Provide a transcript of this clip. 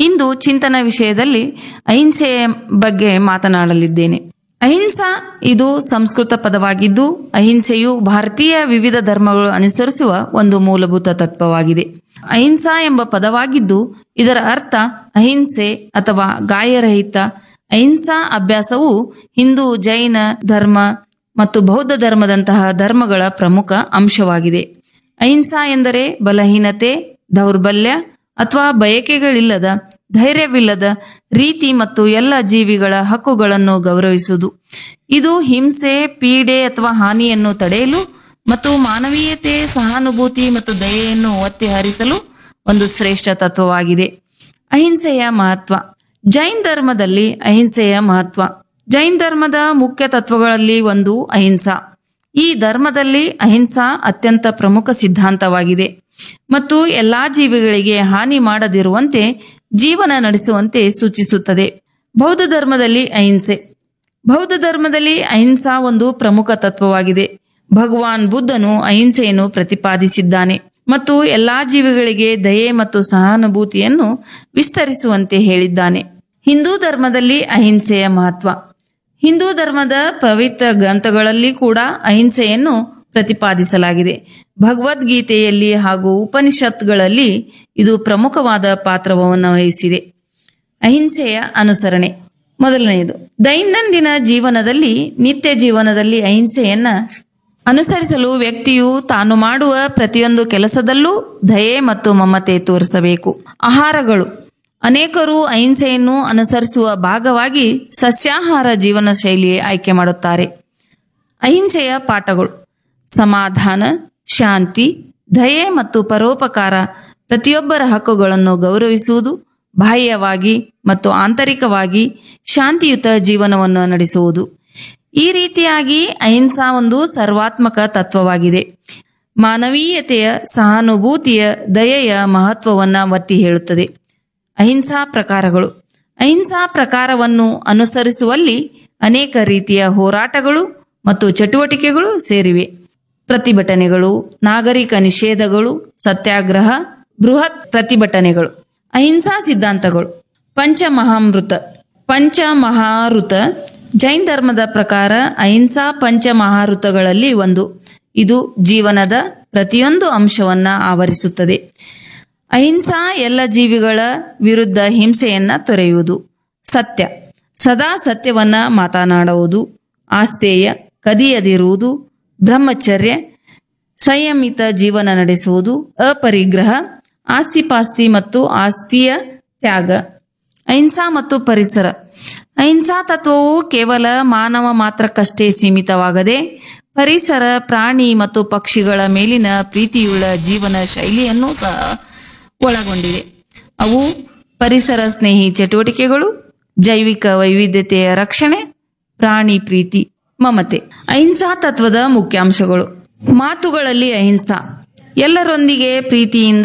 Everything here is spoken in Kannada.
ಇಂದು ಚಿಂತನ ವಿಷಯದಲ್ಲಿ ಅಹಿಂಸೆಯ ಬಗ್ಗೆ ಮಾತನಾಡಲಿದ್ದೇನೆ ಅಹಿಂಸಾ ಇದು ಸಂಸ್ಕೃತ ಪದವಾಗಿದ್ದು ಅಹಿಂಸೆಯು ಭಾರತೀಯ ವಿವಿಧ ಧರ್ಮಗಳು ಅನುಸರಿಸುವ ಒಂದು ಮೂಲಭೂತ ತತ್ವವಾಗಿದೆ ಅಹಿಂಸಾ ಎಂಬ ಪದವಾಗಿದ್ದು ಇದರ ಅರ್ಥ ಅಹಿಂಸೆ ಅಥವಾ ಗಾಯರಹಿತ ಅಹಿಂಸಾ ಅಭ್ಯಾಸವು ಹಿಂದೂ ಜೈನ ಧರ್ಮ ಮತ್ತು ಬೌದ್ಧ ಧರ್ಮದಂತಹ ಧರ್ಮಗಳ ಪ್ರಮುಖ ಅಂಶವಾಗಿದೆ ಅಹಿಂಸಾ ಎಂದರೆ ಬಲಹೀನತೆ ದೌರ್ಬಲ್ಯ ಅಥವಾ ಬಯಕೆಗಳಿಲ್ಲದ ಧೈರ್ಯವಿಲ್ಲದ ರೀತಿ ಮತ್ತು ಎಲ್ಲ ಜೀವಿಗಳ ಹಕ್ಕುಗಳನ್ನು ಗೌರವಿಸುವುದು ಇದು ಹಿಂಸೆ ಪೀಡೆ ಅಥವಾ ಹಾನಿಯನ್ನು ತಡೆಯಲು ಮತ್ತು ಮಾನವೀಯತೆ ಸಹಾನುಭೂತಿ ಮತ್ತು ದಯೆಯನ್ನು ಒತ್ತಿ ಹರಿಸಲು ಒಂದು ಶ್ರೇಷ್ಠ ತತ್ವವಾಗಿದೆ ಅಹಿಂಸೆಯ ಮಹತ್ವ ಜೈನ್ ಧರ್ಮದಲ್ಲಿ ಅಹಿಂಸೆಯ ಮಹತ್ವ ಜೈನ್ ಧರ್ಮದ ಮುಖ್ಯ ತತ್ವಗಳಲ್ಲಿ ಒಂದು ಅಹಿಂಸಾ ಈ ಧರ್ಮದಲ್ಲಿ ಅಹಿಂಸಾ ಅತ್ಯಂತ ಪ್ರಮುಖ ಸಿದ್ಧಾಂತವಾಗಿದೆ ಮತ್ತು ಎಲ್ಲಾ ಜೀವಿಗಳಿಗೆ ಹಾನಿ ಮಾಡದಿರುವಂತೆ ಜೀವನ ನಡೆಸುವಂತೆ ಸೂಚಿಸುತ್ತದೆ ಬೌದ್ಧ ಧರ್ಮದಲ್ಲಿ ಅಹಿಂಸೆ ಬೌದ್ಧ ಧರ್ಮದಲ್ಲಿ ಅಹಿಂಸಾ ಒಂದು ಪ್ರಮುಖ ತತ್ವವಾಗಿದೆ ಭಗವಾನ್ ಬುದ್ಧನು ಅಹಿಂಸೆಯನ್ನು ಪ್ರತಿಪಾದಿಸಿದ್ದಾನೆ ಮತ್ತು ಎಲ್ಲಾ ಜೀವಿಗಳಿಗೆ ದಯೆ ಮತ್ತು ಸಹಾನುಭೂತಿಯನ್ನು ವಿಸ್ತರಿಸುವಂತೆ ಹೇಳಿದ್ದಾನೆ ಹಿಂದೂ ಧರ್ಮದಲ್ಲಿ ಅಹಿಂಸೆಯ ಮಹತ್ವ ಹಿಂದೂ ಧರ್ಮದ ಪವಿತ್ರ ಗ್ರಂಥಗಳಲ್ಲಿ ಕೂಡ ಅಹಿಂಸೆಯನ್ನು ಪ್ರತಿಪಾದಿಸಲಾಗಿದೆ ಭಗವದ್ಗೀತೆಯಲ್ಲಿ ಹಾಗೂ ಉಪನಿಷತ್ಗಳಲ್ಲಿ ಇದು ಪ್ರಮುಖವಾದ ಪಾತ್ರವನ್ನು ವಹಿಸಿದೆ ಅಹಿಂಸೆಯ ಅನುಸರಣೆ ಮೊದಲನೆಯದು ದೈನಂದಿನ ಜೀವನದಲ್ಲಿ ನಿತ್ಯ ಜೀವನದಲ್ಲಿ ಅಹಿಂಸೆಯನ್ನ ಅನುಸರಿಸಲು ವ್ಯಕ್ತಿಯು ತಾನು ಮಾಡುವ ಪ್ರತಿಯೊಂದು ಕೆಲಸದಲ್ಲೂ ದಯೆ ಮತ್ತು ಮಮತೆ ತೋರಿಸಬೇಕು ಆಹಾರಗಳು ಅನೇಕರು ಅಹಿಂಸೆಯನ್ನು ಅನುಸರಿಸುವ ಭಾಗವಾಗಿ ಸಸ್ಯಾಹಾರ ಜೀವನ ಶೈಲಿ ಆಯ್ಕೆ ಮಾಡುತ್ತಾರೆ ಅಹಿಂಸೆಯ ಪಾಠಗಳು ಸಮಾಧಾನ ಶಾಂತಿ ದಯೆ ಮತ್ತು ಪರೋಪಕಾರ ಪ್ರತಿಯೊಬ್ಬರ ಹಕ್ಕುಗಳನ್ನು ಗೌರವಿಸುವುದು ಬಾಹ್ಯವಾಗಿ ಮತ್ತು ಆಂತರಿಕವಾಗಿ ಶಾಂತಿಯುತ ಜೀವನವನ್ನು ನಡೆಸುವುದು ಈ ರೀತಿಯಾಗಿ ಅಹಿಂಸಾ ಒಂದು ಸರ್ವಾತ್ಮಕ ತತ್ವವಾಗಿದೆ ಮಾನವೀಯತೆಯ ಸಹಾನುಭೂತಿಯ ದಯೆಯ ಮಹತ್ವವನ್ನ ಒತ್ತಿ ಹೇಳುತ್ತದೆ ಅಹಿಂಸಾ ಪ್ರಕಾರಗಳು ಅಹಿಂಸಾ ಪ್ರಕಾರವನ್ನು ಅನುಸರಿಸುವಲ್ಲಿ ಅನೇಕ ರೀತಿಯ ಹೋರಾಟಗಳು ಮತ್ತು ಚಟುವಟಿಕೆಗಳು ಸೇರಿವೆ ಪ್ರತಿಭಟನೆಗಳು ನಾಗರಿಕ ನಿಷೇಧಗಳು ಸತ್ಯಾಗ್ರಹ ಬೃಹತ್ ಪ್ರತಿಭಟನೆಗಳು ಅಹಿಂಸಾ ಸಿದ್ಧಾಂತಗಳು ಪಂಚಮಹಾಮೃತ ಪಂಚಮಹಾಋತ ಜೈನ್ ಧರ್ಮದ ಪ್ರಕಾರ ಅಹಿಂಸಾ ಪಂಚಮಹಾಋತಗಳಲ್ಲಿ ಒಂದು ಇದು ಜೀವನದ ಪ್ರತಿಯೊಂದು ಅಂಶವನ್ನ ಆವರಿಸುತ್ತದೆ ಅಹಿಂಸಾ ಎಲ್ಲ ಜೀವಿಗಳ ವಿರುದ್ಧ ಹಿಂಸೆಯನ್ನ ತೊರೆಯುವುದು ಸತ್ಯ ಸದಾ ಸತ್ಯವನ್ನ ಮಾತನಾಡುವುದು ಆಸ್ತೇಯ ಕದಿಯದಿರುವುದು ಬ್ರಹ್ಮಚರ್ಯ ಸಂಯಮಿತ ಜೀವನ ನಡೆಸುವುದು ಅಪರಿಗ್ರಹ ಆಸ್ತಿಪಾಸ್ತಿ ಮತ್ತು ಆಸ್ತಿಯ ತ್ಯಾಗ ಅಹಿಂಸಾ ಮತ್ತು ಪರಿಸರ ಅಹಿಂಸಾ ತತ್ವವು ಕೇವಲ ಮಾನವ ಮಾತ್ರಕ್ಕಷ್ಟೇ ಸೀಮಿತವಾಗದೆ ಪರಿಸರ ಪ್ರಾಣಿ ಮತ್ತು ಪಕ್ಷಿಗಳ ಮೇಲಿನ ಪ್ರೀತಿಯುಳ್ಳ ಜೀವನ ಶೈಲಿಯನ್ನು ಸಹ ಒಳಗೊಂಡಿದೆ ಅವು ಪರಿಸರ ಸ್ನೇಹಿ ಚಟುವಟಿಕೆಗಳು ಜೈವಿಕ ವೈವಿಧ್ಯತೆಯ ರಕ್ಷಣೆ ಪ್ರಾಣಿ ಪ್ರೀತಿ ಮಮತೆ ಅಹಿಂಸಾ ತತ್ವದ ಮುಖ್ಯಾಂಶಗಳು ಮಾತುಗಳಲ್ಲಿ ಅಹಿಂಸಾ ಎಲ್ಲರೊಂದಿಗೆ ಪ್ರೀತಿಯಿಂದ